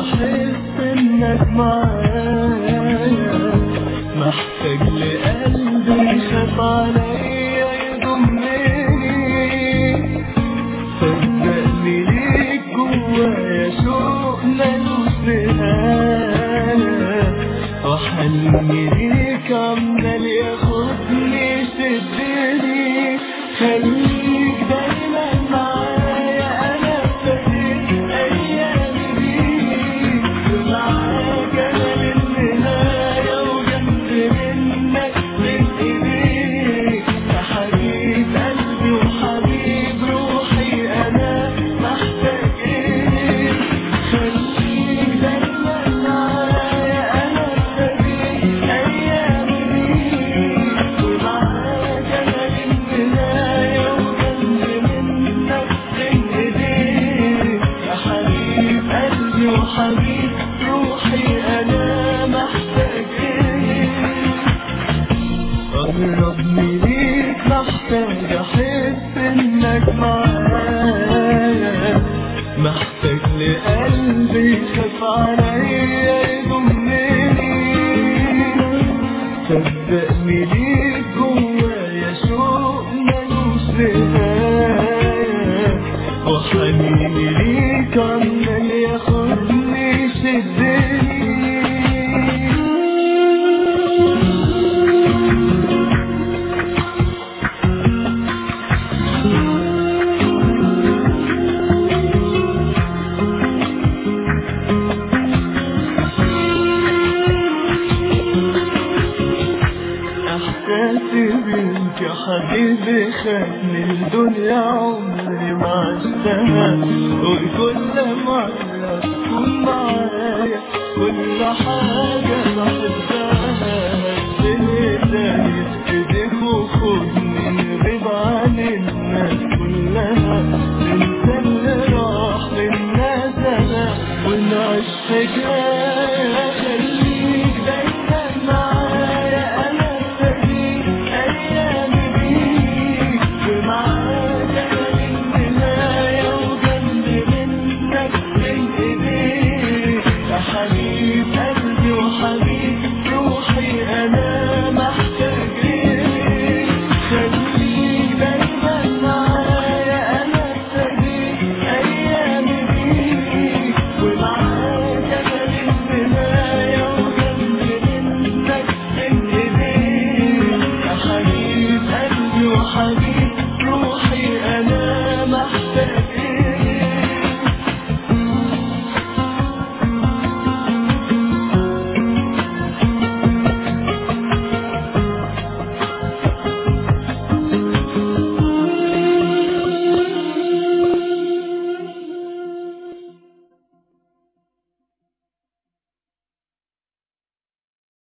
احس انك معايا محتاج لقلبي يخاف عليا يضمني صدقني ليك جوايا شوق ملوش نهاية وحني ليك عمال ياخدني شدني خليك دايما معايا انا ابتديت ايامي بيك معاك انا للنهاية وجنب منك من ايديك يا حبيب قلبي وحبيب روحي انا محتاج ايه خليك دايما معايا انا ابتديت ايامي بيك ومعاك انا للنهاية وجنب منك من ايديك يا حبيب قلبي وحبيب روحي انا محتاج ايه قربني ليك محتاج احس انك معايا محتاج لقلبي يخاف عليا يضمني صدقني ليك جوايا شوق ملوش نهاية وحنيني ليك عمال ياخدني شدني احساسي بيك يا حبيبي خدني الدنيا عمري ما عشتها وكل مرة تكون معايا كل حاجة بحبها